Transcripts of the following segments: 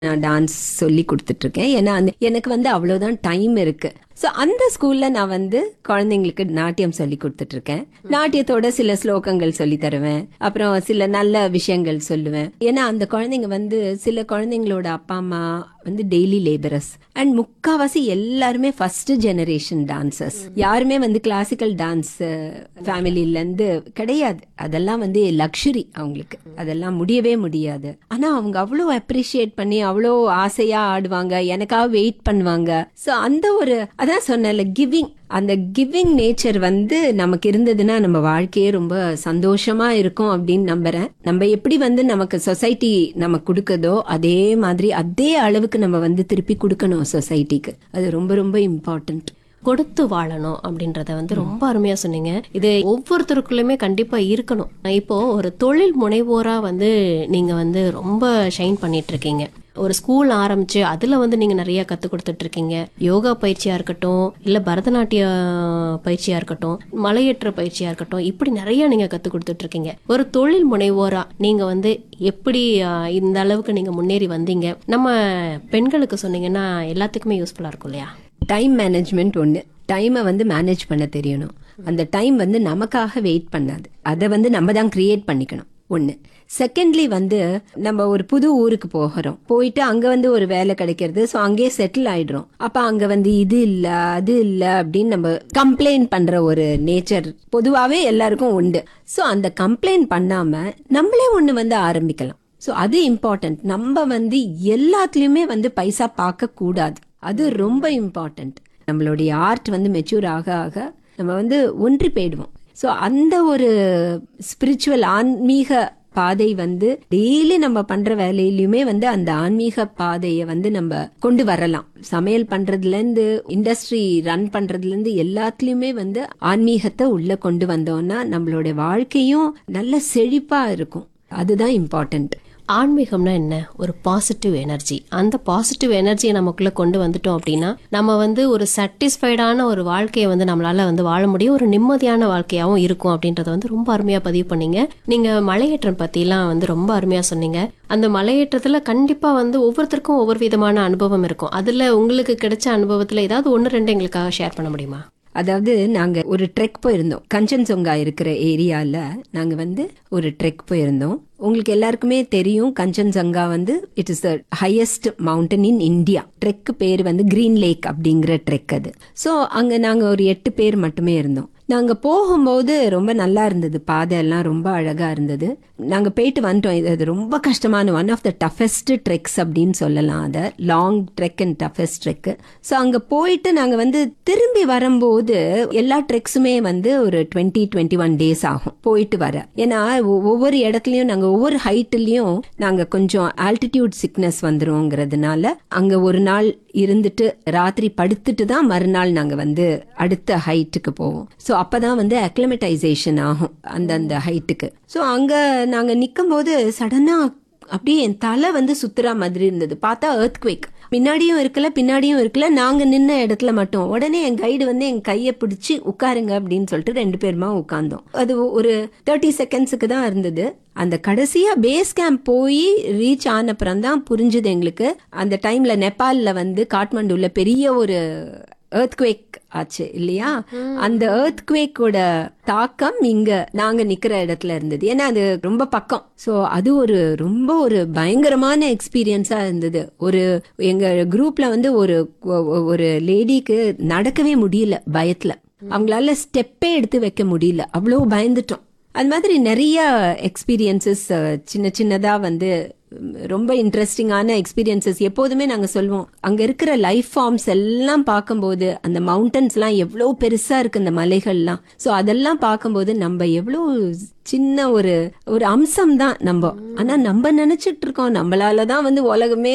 நான் டான்ஸ் சொல்லி கொடுத்துட்டு இருக்கேன் ஏன்னா அந்த எனக்கு வந்து அவ்வளவுதான் டைம் இருக்கு ஸோ அந்த ஸ்கூல்ல நான் வந்து குழந்தைங்களுக்கு நாட்டியம் சொல்லி கொடுத்துட்டு இருக்கேன் நாட்டியத்தோட சில ஸ்லோகங்கள் சொல்லி தருவேன் அப்புறம் சில நல்ல விஷயங்கள் சொல்லுவேன் ஏன்னா அந்த குழந்தைங்க வந்து சில குழந்தைங்களோட அப்பா அம்மா வந்து டெய்லி லேபரர்ஸ் அண்ட் முக்காவாசி எல்லாருமே ஃபர்ஸ்ட் ஜெனரேஷன் டான்சர்ஸ் யாருமே வந்து கிளாசிக்கல் டான்ஸ் ஃபேமிலில இருந்து கிடையாது அதெல்லாம் வந்து லக்ஸுரி அவங்களுக்கு அதெல்லாம் முடியவே முடியாது ஆனா அவங்க அவ்வளோ அப்ரிஷியேட் பண்ணி அவ்வளோ ஆசையா ஆடுவாங்க எனக்காக வெயிட் பண்ணுவாங்க ஸோ அந்த ஒரு அதான் சொன்னல கிவிங் அந்த கிவிங் நேச்சர் வந்து நமக்கு இருந்ததுன்னா நம்ம வாழ்க்கையே ரொம்ப சந்தோஷமா இருக்கும் அப்படின்னு நம்புறேன் நம்ம எப்படி வந்து நமக்கு சொசைட்டி நமக்கு கொடுக்குதோ அதே மாதிரி அதே அளவுக்கு நம்ம வந்து திருப்பி கொடுக்கணும் சொசைட்டிக்கு அது ரொம்ப ரொம்ப இம்பார்ட்டன்ட் கொடுத்து வாழணும் அப்படின்றத வந்து ரொம்ப அருமையா சொன்னீங்க இது ஒவ்வொருத்தருக்குள்ளுமே கண்டிப்பா இருக்கணும் இப்போ ஒரு தொழில் முனைவோரா வந்து நீங்க வந்து ரொம்ப ஷைன் பண்ணிட்டு இருக்கீங்க ஒரு ஸ்கூல் ஆரம்பிச்சு அதுல வந்து நீங்க நிறைய கத்து கொடுத்துட்டு இருக்கீங்க யோகா பயிற்சியா இருக்கட்டும் இல்ல பரதநாட்டிய பயிற்சியா இருக்கட்டும் மலையேற்ற பயிற்சியா இருக்கட்டும் இப்படி நிறைய நீங்க கத்து கொடுத்துட்டு இருக்கீங்க ஒரு தொழில் முனைவோரா நீங்க வந்து எப்படி ஆஹ், இந்த அளவுக்கு நீங்க முன்னேறி வந்தீங்க நம்ம பெண்களுக்கு சொன்னீங்கன்னா எல்லாத்துக்குமே யூஸ்ஃபுல்லா இருக்கும் இல்லையா டைம் மேனேஜ்மெண்ட் ஒன்று டைமை வந்து மேனேஜ் பண்ண தெரியணும் அந்த டைம் வந்து நமக்காக வெயிட் பண்ணாது அதை வந்து நம்ம தான் கிரியேட் பண்ணிக்கணும் ஒன்று செகண்ட்லி வந்து நம்ம ஒரு புது ஊருக்கு போகிறோம் போயிட்டு அங்க வந்து ஒரு வேலை கிடைக்கிறது ஸோ அங்கேயே செட்டில் ஆயிடுறோம் அப்ப அங்க வந்து இது இல்ல அது இல்ல அப்படின்னு நம்ம கம்ப்ளைண்ட் பண்ற ஒரு நேச்சர் பொதுவாகவே எல்லாருக்கும் உண்டு ஸோ அந்த கம்ப்ளைண்ட் பண்ணாம நம்மளே ஒன்று வந்து ஆரம்பிக்கலாம் ஸோ அது இம்பார்ட்டன்ட் நம்ம வந்து எல்லாத்துலயுமே வந்து பைசா பார்க்க கூடாது அது ரொம்ப இம்பார்ட்டன்ட் நம்மளுடைய ஆர்ட் வந்து மெச்சூர் ஆக ஆக நம்ம வந்து ஒன்றி போயிடுவோம் ஸோ அந்த ஒரு ஸ்பிரிச்சுவல் ஆன்மீக பாதை வந்து டெய்லி நம்ம பண்ற வேலையிலயுமே வந்து அந்த ஆன்மீக பாதையை வந்து நம்ம கொண்டு வரலாம் சமையல் பண்றதுல இருந்து இண்டஸ்ட்ரி ரன் பண்றதுல இருந்து எல்லாத்துலயுமே வந்து ஆன்மீகத்தை உள்ள கொண்டு வந்தோம்னா நம்மளுடைய வாழ்க்கையும் நல்ல செழிப்பா இருக்கும் அதுதான் இம்பார்ட்டன்ட் ஆன்மீகம்னா என்ன ஒரு பாசிட்டிவ் எனர்ஜி அந்த பாசிட்டிவ் எனர்ஜியை நமக்குள்ள கொண்டு வந்துட்டோம் அப்படின்னா நம்ம வந்து ஒரு சாட்டிஸ்ஃபைடான ஒரு வாழ்க்கையை வந்து நம்மளால வந்து வாழ முடியும் ஒரு நிம்மதியான வாழ்க்கையாவும் இருக்கும் அப்படின்றத வந்து ரொம்ப அருமையா பதிவு பண்ணீங்க நீங்க மலையேற்றம் பத்திலாம் வந்து ரொம்ப அருமையா சொன்னீங்க அந்த மலையேற்றத்துல கண்டிப்பா வந்து ஒவ்வொருத்தருக்கும் ஒவ்வொரு விதமான அனுபவம் இருக்கும் அதுல உங்களுக்கு கிடைச்ச அனுபவத்துல ஏதாவது ஒன்னு ரெண்டு எங்களுக்காக ஷேர் பண்ண முடியுமா அதாவது நாங்க ஒரு ட்ரெக் போயிருந்தோம் கஞ்சன்சொங்கா இருக்கிற ஏரியால நாங்க வந்து ஒரு ட்ரெக் போயிருந்தோம் உங்களுக்கு எல்லாருக்குமே தெரியும் கஞ்சன்சங்கா வந்து it is the highest mountain in India trek பேர் வந்து கிரீன் லேக் அப்படிங்கிற ட்ரெக் அது ஸோ அங்க நாங்க ஒரு எட்டு பேர் மட்டுமே இருந்தோம் நாங்க போகும்போது ரொம்ப நல்லா இருந்தது பாதை எல்லாம் ரொம்ப அழகா இருந்தது நாங்க போயிட்டு வந்துட்டோம் இது அது ரொம்ப கஷ்டமான one of the toughest treks அப்படின்னு சொல்லலாம் அதை long trek and toughest trek so அங்க போயிட்டு நாங்க வந்து திரும்பி வரும்போது எல்லா ட்ரெக்ஸுமே வந்து ஒரு டுவெண்ட்டி டுவெண்ட்டி ஒன் டேஸ் ஆகும் போயிட்டு வர ஏன்னா ஒ- ஒவ்வொரு இடத்துலயும் நாங்க ஒவ்வொரு ஹைட்லயும் நாங்க கொஞ்சம் ஆல்டிடியூட் சிக்னஸ் வந்துருவோங்கிறதுனால அங்க ஒரு நாள் இருந்துட்டு ராத்திரி படுத்துட்டு தான் மறுநாள் நாங்க வந்து அடுத்த ஹைட்டுக்கு போவோம் ஸோ அப்பதான் வந்து அக்ளமெட்டைசேஷன் ஆகும் அந்த அந்த ஹைட்டுக்கு ஸோ அங்க நாங்க நிற்கும் போது சடனா அப்படியே என் தலை வந்து சுத்துற மாதிரி இருந்தது பார்த்தா earthquake முன்னாடியும் இருக்கல பின்னாடியும் இருக்கல நாங்க நின்ன இடத்துல மட்டும் உடனே என் கைடு வந்து என் கையை பிடிச்சி உட்காருங்க அப்படின்னு சொல்லிட்டு ரெண்டு பேருமா உட்கார்ந்தோம் அது ஒரு தேர்ட்டி செகண்ட்ஸுக்கு தான் இருந்தது அந்த கடைசியா பேஸ் கேம்ப் போய் ரீச் ஆனப்புறம் தான் புரிஞ்சுது எங்களுக்கு அந்த டைம்ல நேபாள்ல வந்து காட்மண்டுல பெரிய ஒரு earthquake ஆச்சு இல்லையா அந்த earthquakeஓட தாக்கம் இங்க நாங்க நிக்கிற இடத்துல இருந்தது ஏன்னா அது ரொம்ப பக்கம் சோ அது ஒரு ரொம்ப ஒரு பயங்கரமான எக்ஸ்பீரியன்ஸா இருந்தது ஒரு எங்க குரூப்ல வந்து ஒரு ஒரு லேடிக்கு நடக்கவே முடியல பயத்துல அவங்களால ஸ்டெப்பே எடுத்து வைக்க முடியல அவ்வளோ பயந்துட்டோம் அது மாதிரி நிறைய எக்ஸ்பீரியன்சஸ் சின்ன சின்னதா வந்து உம், ரொம்ப இன்ட்ரெஸ்டிங்கான எக்ஸ்பீரியன்சஸ் எப்போதுமே நாங்க சொல்லுவோம் அங்க இருக்கிற லைஃப் ஃபார்ம்ஸ் எல்லாம் பார்க்கும்போது அந்த மவுண்டன்ஸ்லாம் எவ்வளோ பெருசா இருக்கு இந்த மலைகள்லாம் ஸோ அதெல்லாம் பார்க்கும்போது நம்ம எவ்வளோ சின்ன ஒரு ஒரு அம்சம் தான் நம்ம ஆனா நம்ம நினைச்சிட்டு இருக்கோம் நம்மளால தான் வந்து உலகமே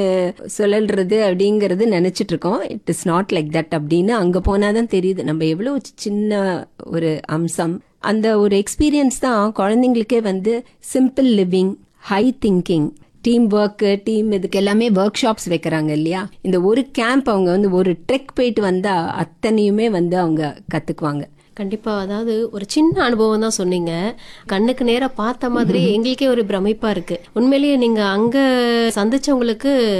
சுழல்றது அப்படிங்கறது நினைச்சிட்டு இருக்கோம் it is not like that அப்படின்னு அங்க போனாதான் தெரியுது நம்ம எவ்வளவு சின்ன ஒரு அம்சம் அந்த ஒரு எக்ஸ்பீரியன்ஸ் தான் குழந்தைங்களுக்கே வந்து simple living high thinking team work team இதுக்கு எல்லாமே ஒர்க் ஷாப்ஸ் வைக்கிறாங்க இல்லையா இந்த ஒரு கேம்ப் அவங்க வந்து ஒரு ட்ரெக் போயிட்டு வந்தா அத்தனையுமே வந்து அவங்க கத்துக்குவாங்க கண்டிப்பா அதாவது ஒரு சின்ன அனுபவம் தான் சொன்னீங்க கண்ணுக்கு நேரா பார்த்த மாதிரி எங்களுக்கே ஒரு பிரமிப்பா இருக்கு உண்மையிலேயே நீங்க அங்க சந்திச்சவங்களுக்கு